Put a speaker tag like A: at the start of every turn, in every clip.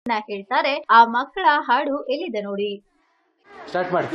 A: ಹೇಳ್ತಾರೆ ಆ ಮಕ್ಕಳ ಹಾಡು ಎಲ್ಲಿದೆ ನೋಡಿ
B: ಸ್ಟಾರ್ಟ್ ಮಾಡಿ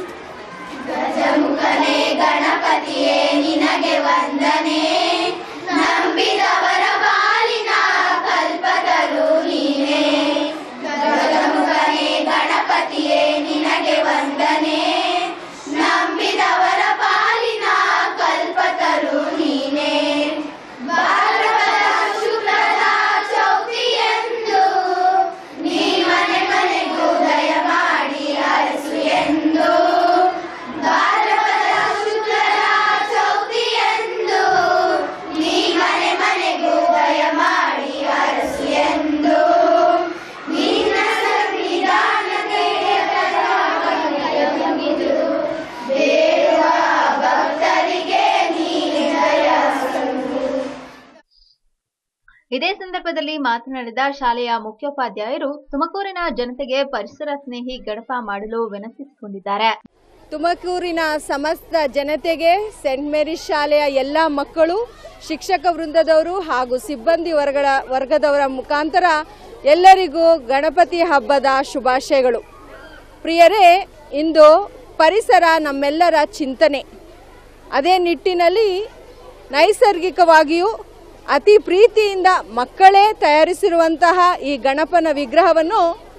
A: ಇದೇ ಸಂದರ್ಭದಲ್ಲಿ ಮಾತನಾಡಿದ ಶಾಲೆಯ ಮುಖ್ಯೋಪಾಧ್ಯಾಯರು ತುಮಕೂರಿನ ಜನತೆಗೆ ಪರಿಸರ ಸ್ನೇಹಿ ಗಣಪ ಮಾಡಲು ವಿನಂತಿಸಿಕೊಂಡಿದ್ದಾರೆ
C: ತುಮಕೂರಿನ ಸಮಸ್ತ ಜನತೆಗೆ ಸೆಂಟ್ ಮೇರಿಸ್ ಶಾಲೆಯ ಎಲ್ಲ ಮಕ್ಕಳು ಶಿಕ್ಷಕ ವೃಂದದವರು ಹಾಗೂ ಸಿಬ್ಬಂದಿ ವರ್ಗದ ವರ್ಗದವರ ಮುಖಾಂತರ ಎಲ್ಲರಿಗೂ ಗಣಪತಿ ಹಬ್ಬದ ಶುಭಾಶಯಗಳು ಪ್ರಿಯರೇ ಇಂದು ಪರಿಸರ ನಮ್ಮೆಲ್ಲರ ಚಿಂತನೆ ಅದೇ ನಿಟ್ಟಿನಲ್ಲಿ ನೈಸರ್ಗಿಕವಾಗಿಯೂ ಅತಿ ಪ್ರೀತಿಯಿಂದ ಮಕ್ಕಳೇ ತಯಾರಿಸಿರುವಂತಹ ಈ ಗಣಪನ ವಿಗ್ರಹವನ್ನು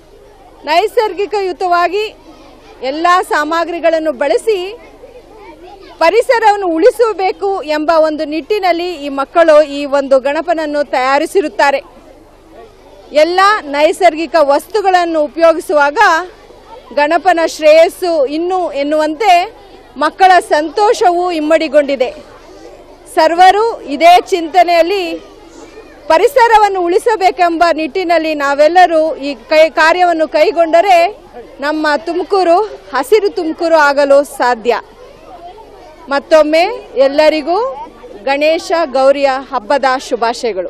C: ನೈಸರ್ಗಿಕಯುತವಾಗಿ ಎಲ್ಲ ಸಾಮಗ್ರಿಗಳನ್ನು ಬಳಸಿ ಪರಿಸರವನ್ನು ಉಳಿಸಬೇಕು ಎಂಬ ಒಂದು ನಿಟ್ಟಿನಲ್ಲಿ ಈ ಮಕ್ಕಳು ಈ ಒಂದು ಗಣಪನನ್ನು ತಯಾರಿಸಿರುತ್ತಾರೆ ಎಲ್ಲ ನೈಸರ್ಗಿಕ ವಸ್ತುಗಳನ್ನು ಉಪಯೋಗಿಸುವಾಗ ಗಣಪನ ಶ್ರೇಯಸ್ಸು ಇನ್ನು ಎನ್ನುವಂತೆ ಮಕ್ಕಳ ಸಂತೋಷವು ಇಮ್ಮಡಿಗೊಂಡಿದೆ ಸರ್ವರು ಇದೇ ಚಿಂತನೆಯಲ್ಲಿ ಪರಿಸರವನ್ನು ಉಳಿಸಬೇಕೆಂಬ ನಿಟ್ಟಿನಲ್ಲಿ ನಾವೆಲ್ಲರೂ ಈ ಕೈ ಕಾರ್ಯವನ್ನು ಕೈಗೊಂಡರೆ ನಮ್ಮ ತುಮಕೂರು ಹಸಿರು ತುಮಕೂರು ಆಗಲು ಸಾಧ್ಯ ಮತ್ತೊಮ್ಮೆ ಎಲ್ಲರಿಗೂ ಗಣೇಶ ಗೌರಿಯ ಹಬ್ಬದ ಶುಭಾಶಯಗಳು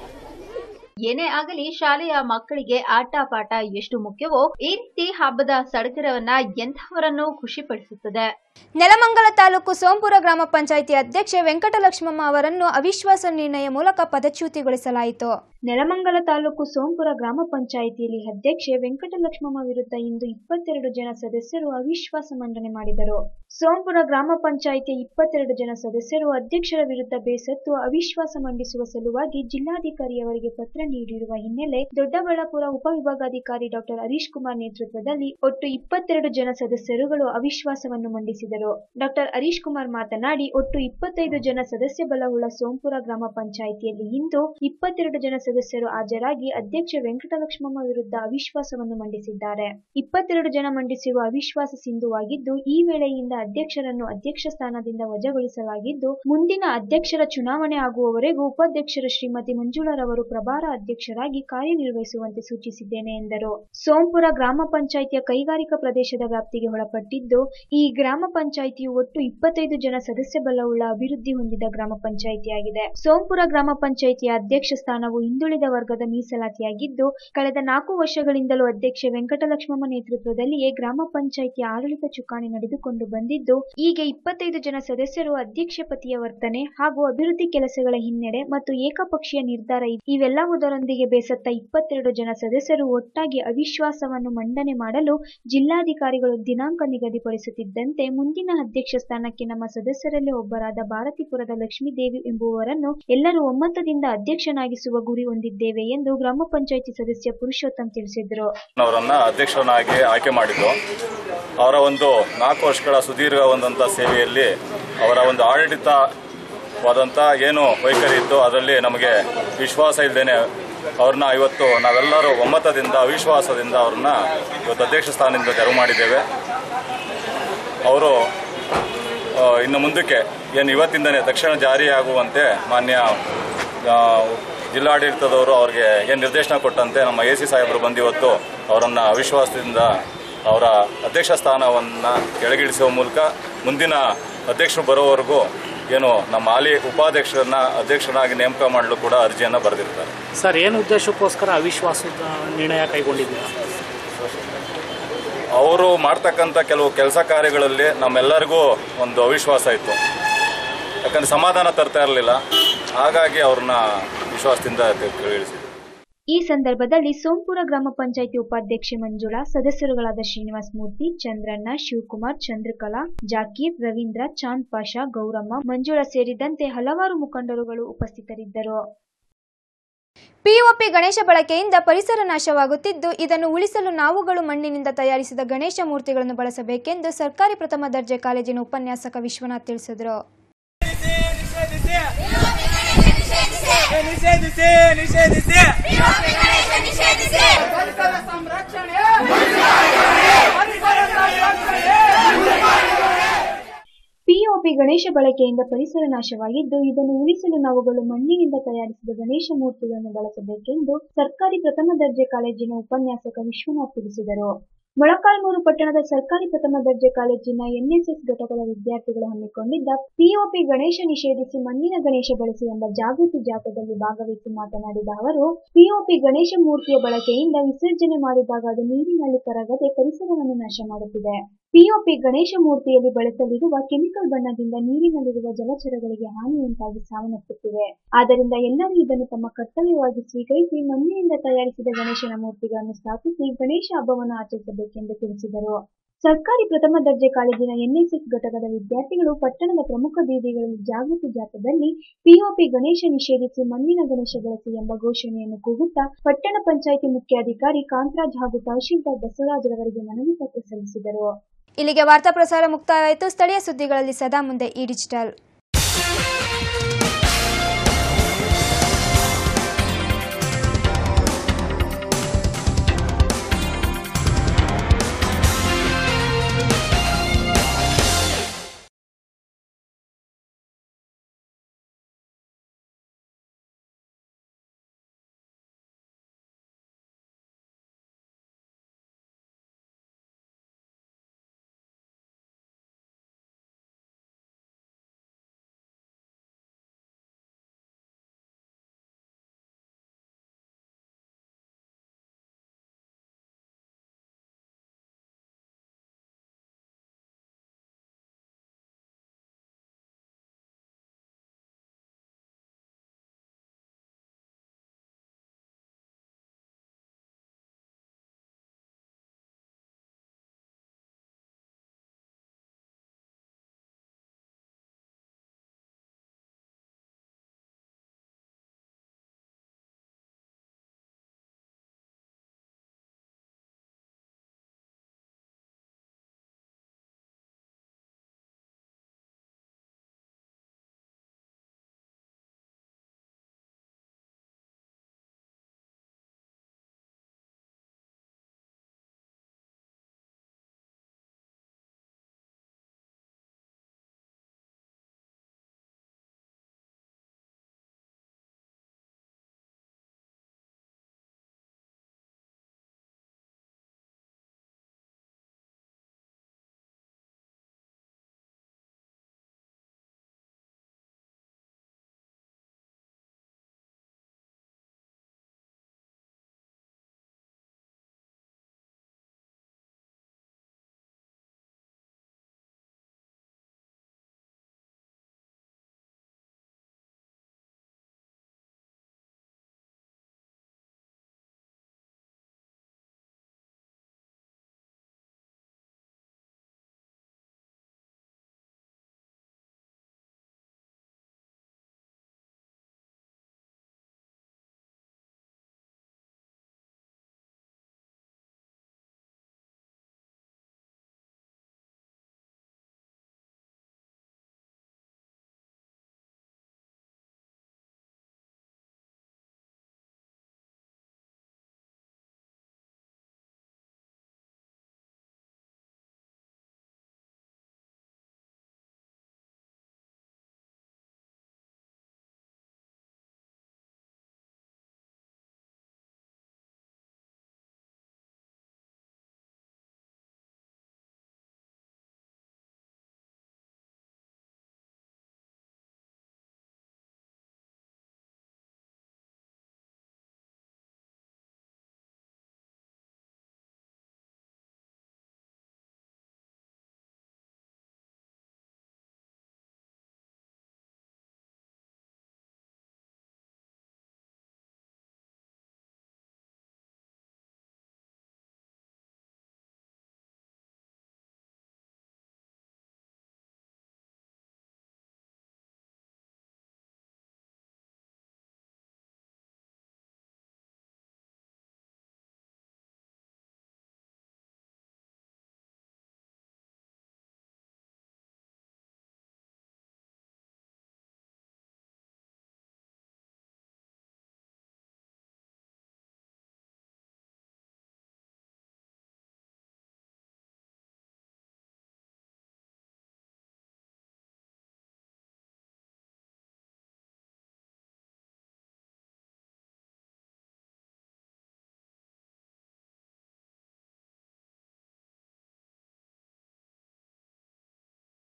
A: ಏನೇ ಆಗಲಿ ಶಾಲೆಯ ಮಕ್ಕಳಿಗೆ ಆಟ ಪಾಠ ಎಷ್ಟು ಮುಖ್ಯವೋ ಈ ರೀತಿ ಹಬ್ಬದ ಸಡಗರವನ್ನ ಎಂಥವರನ್ನು ಖುಷಿಪಡಿಸುತ್ತದೆ
D: ನೆಲಮಂಗಲ ತಾಲೂಕು ಸೋಂಪುರ ಗ್ರಾಮ ಪಂಚಾಯಿತಿ ಅಧ್ಯಕ್ಷೆ ವೆಂಕಟಲಕ್ಷ್ಮಮ್ಮ ಅವರನ್ನು ಅವಿಶ್ವಾಸ ನಿರ್ಣಯ ಮೂಲಕ ಪದಚ್ಯುತಿಗೊಳಿಸಲಾಯಿತು
E: ನೆಲಮಂಗಲ ತಾಲೂಕು ಸೋಂಪುರ ಗ್ರಾಮ ಪಂಚಾಯಿತಿಯಲ್ಲಿ ಅಧ್ಯಕ್ಷೆ ವೆಂಕಟಲಕ್ಷ್ಮಮ್ಮ ವಿರುದ್ಧ ಇಂದು ಇಪ್ಪತ್ತೆರಡು ಜನ ಸದಸ್ಯರು ಅವಿಶ್ವಾಸ ಮಂಡನೆ ಮಾಡಿದರು ಸೋಂಪುರ ಗ್ರಾಮ ಪಂಚಾಯಿತಿಯ ಇಪ್ಪತ್ತೆರಡು ಜನ ಸದಸ್ಯರು ಅಧ್ಯಕ್ಷರ ವಿರುದ್ಧ ಬೇಸತ್ತು ಅವಿಶ್ವಾಸ ಮಂಡಿಸುವ ಸಲುವಾಗಿ ಜಿಲ್ಲಾಧಿಕಾರಿಯವರಿಗೆ ಪತ್ರ ನೀಡಿರುವ ಹಿನ್ನೆಲೆ ದೊಡ್ಡಬಳ್ಳಾಪುರ ಉಪವಿಭಾಗಾಧಿಕಾರಿ ಡಾಕ್ಟರ್ ಹರೀಶ್ ಕುಮಾರ್ ನೇತೃತ್ವದಲ್ಲಿ ಒಟ್ಟು ಇಪ್ಪತ್ತೆರಡು ಜನ ಸದಸ್ಯರುಗಳು ಅವಿಶ್ವಾಸವನ್ನು ಮಂಡಿಸಿದರು ಡಾಕ್ಟರ್ ಹರೀಶ್ ಕುಮಾರ್ ಮಾತನಾಡಿ ಒಟ್ಟು ಇಪ್ಪತ್ತೈದು ಜನ ಸದಸ್ಯ ಬಲವುಳ್ಳ ಸೋಂಪುರ ಗ್ರಾಮ ಪಂಚಾಯಿತಿಯಲ್ಲಿ ಇಂದು ಇಪ್ಪತ್ತೆರಡು ಜನ ಸದಸ್ಯರು ಹಾಜರಾಗಿ ಅಧ್ಯಕ್ಷೆ ವೆಂಕಟಲಕ್ಷ್ಮಮ್ಮ ವಿರುದ್ಧ ಅವಿಶ್ವಾಸವನ್ನು ಮಂಡಿಸಿದ್ದಾರೆ ಇಪ್ಪತ್ತೆರಡು ಜನ ಮಂಡಿಸಿರುವ ಅವಿಶ್ವಾಸ ಸಿಂಧುವಾಗಿದ್ದು ಈ ವೇಳೆಯಿಂದ ಅಧ್ಯಕ್ಷರನ್ನು ಅಧ್ಯಕ್ಷ ಸ್ಥಾನದಿಂದ ವಜಾಗೊಳಿಸಲಾಗಿದ್ದು ಮುಂದಿನ ಅಧ್ಯಕ್ಷರ ಚುನಾವಣೆ ಆಗುವವರೆಗೂ ಉಪಾಧ್ಯಕ್ಷರ ಶ್ರೀಮತಿ ಮಂಜುಳರವರು ಪ್ರಭಾರ ಅಧ್ಯಕ್ಷರಾಗಿ ಕಾರ್ಯನಿರ್ವಹಿಸುವಂತೆ ಸೂಚಿಸಿದ್ದೇನೆ ಎಂದರು ಸೋಂಪುರ ಗ್ರಾಮ ಪಂಚಾಯಿತಿಯ ಕೈಗಾರಿಕಾ ಪ್ರದೇಶದ ವ್ಯಾಪ್ತಿಗೆ ಒಳಪಟ್ಟಿದ್ದು ಈ ಗ್ರಾಮ ಪಂಚಾಯಿತಿಯು ಒಟ್ಟು ಇಪ್ಪತ್ತೈದು ಜನ ಸದಸ್ಯ ಬಲವುಳ್ಳ ಅಭಿವೃದ್ಧಿ ಹೊಂದಿದ ಗ್ರಾಮ ಪಂಚಾಯಿತಿಯಾಗಿದೆ ಸೋಂಪುರ ಗ್ರಾಮ ಪಂಚಾಯಿತಿಯ ಅಧ್ಯಕ್ಷ ಸ್ಥಾನವು ಹಿಂದುಳಿದ ವರ್ಗದ ಮೀಸಲಾತಿಯಾಗಿದ್ದು ಕಳೆದ ನಾಲ್ಕು ವರ್ಷಗಳಿಂದಲೂ ಅಧ್ಯಕ್ಷೆ ವೆಂಕಟಲಕ್ಷ್ಮಮ್ಮ ನೇತೃತ್ವದಲ್ಲಿಯೇ ಗ್ರಾಮ ಪಂಚಾಯಿತಿಯ ಆಡಳಿತ ಚುಕ್ಕಾಣಿ ನಡೆದುಕೊಂಡು ಬಂದಿದ್ದು ಈಗ ಇಪ್ಪತ್ತೈದು ಜನ ಸದಸ್ಯರು ಅಧ್ಯಕ್ಷ ಪತಿಯ ವರ್ತನೆ ಹಾಗೂ ಅಭಿವೃದ್ಧಿ ಕೆಲಸಗಳ ಹಿನ್ನಡೆ ಮತ್ತು ಏಕಪಕ್ಷೀಯ ನಿರ್ಧಾರ ಇವೆಲ್ಲವುದರೊಂದಿಗೆ ಬೇಸತ್ತ ಇಪ್ಪತ್ತೆರಡು ಜನ ಸದಸ್ಯರು ಒಟ್ಟಾಗಿ ಅವಿಶ್ವಾಸವನ್ನು ಮಂಡನೆ ಮಾಡಲು ಜಿಲ್ಲಾಧಿಕಾರಿಗಳು ದಿನಾಂಕ ನಿಗದಿಪಡಿಸುತ್ತಿದ್ದಂತೆ ಮುಂದಿನ ಅಧ್ಯಕ್ಷ ಸ್ಥಾನಕ್ಕೆ ನಮ್ಮ ಸದಸ್ಯರಲ್ಲೇ ಒಬ್ಬರಾದ ಭಾರತೀಪುರದ ಲಕ್ಷ್ಮೀದೇವಿ ಎಂಬುವರನ್ನು ಎಲ್ಲರೂ ಒಮ್ಮತದಿಂದ ಅಧ್ಯಕ್ಷನಾಗಿಸುವ ಗುರಿ ಹೊಂದಿದ್ದೇವೆ ಎಂದು ಗ್ರಾಮ ಪಂಚಾಯಿತಿ ಸದಸ್ಯ ಪುರುಷೋತ್ತಮ್ ತಿಳಿಸಿದರು
F: ಅವರನ್ನ ಅಧ್ಯಕ್ಷರನ್ನಾಗಿ ಆಯ್ಕೆ ಮಾಡಿದ್ದು ಅವರ ಒಂದು ನಾಲ್ಕು ವರ್ಷಗಳ ಸುದೀರ್ಘ ಒಂದಂಥ ಸೇವೆಯಲ್ಲಿ ಅವರ ಒಂದು ಆಡಳಿತವಾದಂಥ ಏನು ವೈಖರಿ ಇತ್ತು ಅದರಲ್ಲಿ ನಮಗೆ ವಿಶ್ವಾಸ ಇಲ್ಲದೇನೆ ಅವ್ರನ್ನ ಇವತ್ತು ನಾವೆಲ್ಲರೂ ಒಮ್ಮತದಿಂದ ಅವಿಶ್ವಾಸದಿಂದ ಅವ್ರನ್ನ ಇವತ್ತು ಅಧ್ಯಕ್ಷ ಸ್ಥಾನದಿಂದ ತೆರವು ಮಾಡಿದ್ದೇವೆ ಅವರು ಆ, ಇನ್ನು ಮುಂದಕ್ಕೆ ಏನು ಇವತ್ತಿಂದನೇ ತಕ್ಷಣ ಜಾರಿಯಾಗುವಂತೆ ಮಾನ್ಯ ಆ, ಜಿಲ್ಲಾಡಳಿತದವರು ಅವ್ರಿಗೆ ಏನು ನಿರ್ದೇಶನ ಕೊಟ್ಟಂತೆ ನಮ್ಮ ಎ ಸಿ ಸಾಹೇಬರು ಬಂದಿವತ್ತು ಅವರನ್ನು ಅವಿಶ್ವಾಸದಿಂದ ಅವರ ಅಧ್ಯಕ್ಷ ಸ್ಥಾನವನ್ನು ಕೆಳಗಿಳಿಸುವ ಮೂಲಕ ಮುಂದಿನ ಅಧ್ಯಕ್ಷರು ಬರೋವರೆಗೂ ಏನು ನಮ್ಮ ಹಾಲಿ ಉಪಾಧ್ಯಕ್ಷರನ್ನ ಅಧ್ಯಕ್ಷರನ್ನಾಗಿ ನೇಮಕ ಮಾಡಲು ಕೂಡ ಅರ್ಜಿಯನ್ನು ಬರೆದಿರ್ತಾರೆ
B: ಸರ್ ಏನು ಉದ್ದೇಶಕ್ಕೋಸ್ಕರ ಅವಿಶ್ವಾಸದ ನಿರ್ಣಯ ಕೈಗೊಂಡಿದ್ದೀರಾ
F: ಅವರು ಮಾಡ್ತಕ್ಕಂಥ ಕೆಲವು ಕೆಲಸ ಕಾರ್ಯಗಳಲ್ಲಿ ನಮ್ಮೆಲ್ಲರಿಗೂ ಒಂದು ಅವಿಶ್ವಾಸ ಇತ್ತು ಯಾಕಂದ್ರೆ ಸಮಾಧಾನ ತರ್ತಾ ಇರಲಿಲ್ಲ ಹಾಗಾಗಿ ಅವ್ರನ್ನ ವಿಶ್ವಾಸದಿಂದ ಇಳಿಸಿದ್ವಿ
E: ಈ ಸಂದರ್ಭದಲ್ಲಿ ಸೋಂಪುರ ಗ್ರಾಮ ಪಂಚಾಯಿತಿ ಉಪಾಧ್ಯಕ್ಷೆ ಮಂಜುಳಾ ಸದಸ್ಯರುಗಳಾದ ಶ್ರೀನಿವಾಸ್ ಮೂರ್ತಿ ಚಂದ್ರಣ್ಣ ಶಿವಕುಮಾರ್ ಚಂದ್ರಕಲಾ ಜಾಕೀರ್ ರವೀಂದ್ರ ಚಾಂದ್ ಪಾಷಾ ಗೌರಮ್ಮ ಮಂಜುಳಾ ಸೇರಿದಂತೆ ಹಲವಾರು ಮುಖಂಡರುಗಳು ಉಪಸ್ಥಿತರಿದ್ದರು
D: ಪಿಒಪಿ ಗಣೇಶ ಬಳಕೆಯಿಂದ ಪರಿಸರ ನಾಶವಾಗುತ್ತಿದ್ದು ಇದನ್ನು ಉಳಿಸಲು ನಾವುಗಳು ಮಣ್ಣಿನಿಂದ ತಯಾರಿಸಿದ ಗಣೇಶ ಮೂರ್ತಿಗಳನ್ನು ಬಳಸಬೇಕೆಂದು ಸರ್ಕಾರಿ ಪ್ರಥಮ ದರ್ಜೆ ಕಾಲೇಜಿನ ಉಪನ್ಯಾಸಕ ವಿಶ್ವನಾಥ್ ತಿಳಿಸಿದರು
G: ನಿಷೇಧಿಸಿ ನಿಷೇಧಿಸಿ
E: ಪಿಒಪಿ ಗಣೇಶ ಬಳಕೆಯಿಂದ ಪರಿಸರ ನಾಶವಾಗಿದ್ದು ಇದನ್ನು ಉಳಿಸಲು ನಾವುಗಳು ಮಣ್ಣಿನಿಂದ ತಯಾರಿಸಿದ ಗಣೇಶ ಮೂರ್ತಿಗಳನ್ನು ಬಳಸಬೇಕೆಂದು ಸರ್ಕಾರಿ ಪ್ರಥಮ ದರ್ಜೆ ಕಾಲೇಜಿನ ಉಪನ್ಯಾಸಕ ವಿಶ್ವನಾಥ್ ತಿಳಿಸಿದರು ಮೊಳಕಾಲ್ಮೂರು ಪಟ್ಟಣದ ಸರ್ಕಾರಿ ಪ್ರಥಮ ದರ್ಜೆ ಕಾಲೇಜಿನ ಎನ್ಎಸ್ಎಸ್ ಘಟಕದ ವಿದ್ಯಾರ್ಥಿಗಳು ಹಮ್ಮಿಕೊಂಡಿದ್ದ ಪಿಒಪಿ ಗಣೇಶ ನಿಷೇಧಿಸಿ ಮಣ್ಣಿನ ಗಣೇಶ ಬಳಸಿ ಎಂಬ ಜಾಗೃತಿ ಜಾಥಾದಲ್ಲಿ ಭಾಗವಹಿಸಿ ಮಾತನಾಡಿದ ಅವರು ಪಿಒಪಿ ಗಣೇಶ ಮೂರ್ತಿಯ ಬಳಕೆಯಿಂದ ವಿಸರ್ಜನೆ ಮಾಡಿದಾಗ ಅದು ನೀರಿನಲ್ಲಿ ಕರಗದೆ ಪರಿಸರವನ್ನು ನಾಶ ಮಾಡುತ್ತಿದೆ ಪಿಒಪಿ ಗಣೇಶ ಮೂರ್ತಿಯಲ್ಲಿ ಬಳಸಲಿರುವ ಕೆಮಿಕಲ್ ಬಣ್ಣದಿಂದ ನೀರಿನಲ್ಲಿರುವ ಜಲಚರಗಳಿಗೆ ಹಾನಿಯುಂಟಾಗಿ ಸಾವನ್ನಪ್ಪುತ್ತಿವೆ ಆದ್ದರಿಂದ ಎಲ್ಲರೂ ಇದನ್ನು ತಮ್ಮ ಕರ್ತವ್ಯವಾಗಿ ಸ್ವೀಕರಿಸಿ ಮಣ್ಣಿನಿಂದ ತಯಾರಿಸಿದ ಗಣೇಶನ ಮೂರ್ತಿಗಳನ್ನು ಸ್ಥಾಪಿಸಿ ಗಣೇಶ ಹಬ್ಬವನ್ನು ಆಚರಿಸಬೇಕೆಂದು ತಿಳಿಸಿದರು ಸರ್ಕಾರಿ ಪ್ರಥಮ ದರ್ಜೆ ಕಾಲೇಜಿನ ಎನ್ಎಸ್ಎಸ್ ಘಟಕದ ವಿದ್ಯಾರ್ಥಿಗಳು ಪಟ್ಟಣದ ಪ್ರಮುಖ ಬೀದಿಗಳಲ್ಲಿ ಜಾಗೃತಿ ಜಾಥಾದಲ್ಲಿ ಪಿಒಪಿ ಗಣೇಶ ನಿಷೇಧಿಸಿ ಮಣ್ಣಿನ ಗಣೇಶ ಬಳಸಿ ಎಂಬ ಘೋಷಣೆಯನ್ನು ಕೂಗುತ್ತಾ ಪಟ್ಟಣ ಪಂಚಾಯಿತಿ ಮುಖ್ಯಾಧಿಕಾರಿ ಕಾಂತರಾಜ್ ಹಾಗೂ ತಹಶೀಲ್ದಾರ್ ಬಸವರಾಜ್ರವರಿಗೆ ಮನವಿ ಪತ್ರ ಸಲ್ಲಿಸಿದರು
D: ಇಲ್ಲಿಗೆ ವಾರ್ತಾ ಪ್ರಸಾರ ಮುಕ್ತಾಯವಾಯಿತು ಸ್ಥಳೀಯ ಸುದ್ದಿಗಳಲ್ಲಿ ಸದಾ ಮುಂದೆ ಈ ಡಿಜಿಟಲ್